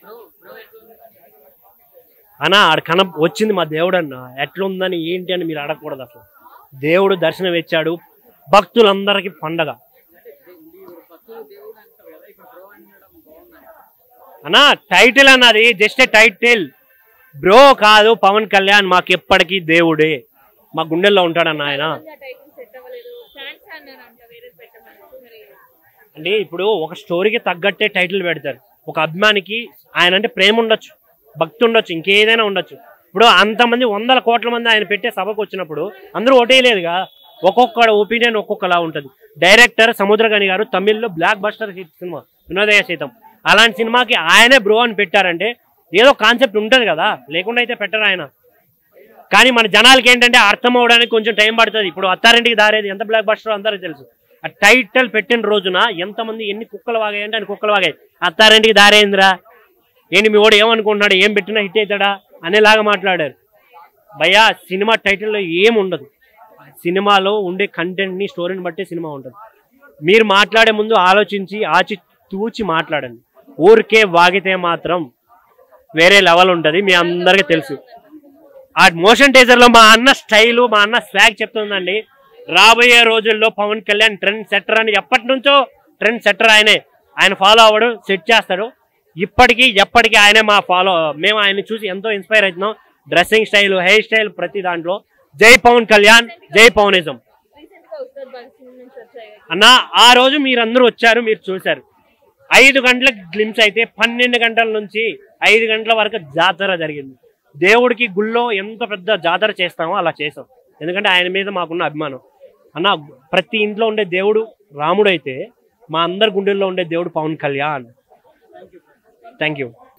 అన్నా ఆడ కన వచ్చింది మా దేవుడు అన్న ఎట్లుందని ఏంటి అని మీరు అడగకూడదు అసలు దేవుడు దర్శనం ఇచ్చాడు భక్తులందరికీ పండగ అన్నా టైటిల్ అన్నది జస్ట్ ఏ టైటిల్ బ్రో కాదు పవన్ కళ్యాణ్ మాకు ఎప్పటికీ దేవుడే మా గుండెల్లో ఉంటాడన్న ఆయన టైటిల్ సెట్ అవ్వలేదు ఛాన్స్ అన్నారంట వేరే పెట్టమని మరి అంటే ఇప్పుడు ఒక స్టోరీకి తగ్గట్టే టైటిల్ పెడతారు ఒక అభిమానికి ఆయన అంటే ప్రేమ ఉండొచ్చు భక్తి ఉండొచ్చు ఇంకేదైనా ఉండొచ్చు ఇప్పుడు అంతమంది వందల కోట్ల మంది ఆయన పెట్టే సభకు వచ్చినప్పుడు అందరూ ఓటేయలేదుగా ఒక్కొక్క ఒపీనియన్ ఒక్కొక్కలా ఉంటుంది డైరెక్టర్ సముద్రగని గారు తమిళ్లో blockbuster hit cinema Vinodhaya Sitham అలాంటి సినిమాకి ఆయనే బ్రో అని పెట్టారంటే ఏదో కాన్సెప్ట్ ఉంటుంది కదా లేకుండా అయితే పెట్టరు ఆయన కానీ మన జనాలకి ఏంటంటే అర్థం అవడానికి కొంచెం టైం పడుతుంది ఇప్పుడు అత్తారింటికి దారేది ఎంత బ్లాక్ బస్టర్ అందరికీ తెలుసు ఆ టైటిల్ పెట్టిన రోజున ఎంతమంది ఎన్ని కుక్కలు వాగాయంటే అని కుక్కలు వాగాయి అత్తారింటికి దారేంద్రా ఏంటి మీ వాడు ఏమనుకుంటున్నాడు ఏం పెట్టినా హిట్ అవుతాడా అనేలాగా మాట్లాడారు భయ్యా సినిమా టైటిల్లో ఏం ఉండదు సినిమాలో ఉండే కంటెంట్ని స్టోరీని బట్టి సినిమా ఉంటుంది మీరు మాట్లాడే ముందు ఆలోచించి ఆచి తూచి మాట్లాడండి ఊరికే వాగితే మాత్రం వేరే లెవెల్ ఉంటుంది మీ అందరికీ తెలుసు ఆ మోషన్ టేజర్ లో మా అన్న స్టైలు మా అన్న స్వాగ్ చెప్తుందండి రాబోయే రోజుల్లో పవన్ కళ్యాణ్ ట్రెండ్ సెట్టర్ అని ఎప్పటి నుంచో ట్రెండ్ సెట్టర్ ఆయనే ఆయన ఫాలో అవ్వడు సెట్ చేస్తాడు ఇప్పటికీ ఎప్పటికీ ఆయనే మా ఫాలో మేము ఆయన్ని చూసి ఎంతో ఇన్స్పైర్ అవుతున్నాం డ్రెస్సింగ్ స్టైల్ హెయిర్ స్టైల్ ప్రతి దాంట్లో జై పవన్ కళ్యాణ్ జై పవనిజం రీసెంట్ గా ఉత్తర్ భగత్ సింగ్ నుంచి వచ్చాయి కదా. అన్న ఆ రోజు మీరందరూ వచ్చారు మీరు చూశారు ఐదు గంటలకు గ్లిమ్స్ అయితే పన్నెండు గంటల నుంచి ఐదు గంటల వరకు జాతర జరిగింది దేవుడికి గుళ్ళో ఎంత పెద్ద జాతర చేస్తామో అలా చేసాం ఎందుకంటే ఆయన మీద మాకున్న అభిమానం అన్న ప్రతి ఇంట్లో ఉండే దేవుడు రాముడు అయితే మా అందరి గుండెల్లో ఉండే దేవుడు పవన్ కళ్యాణ్ థ్యాంక్ యూ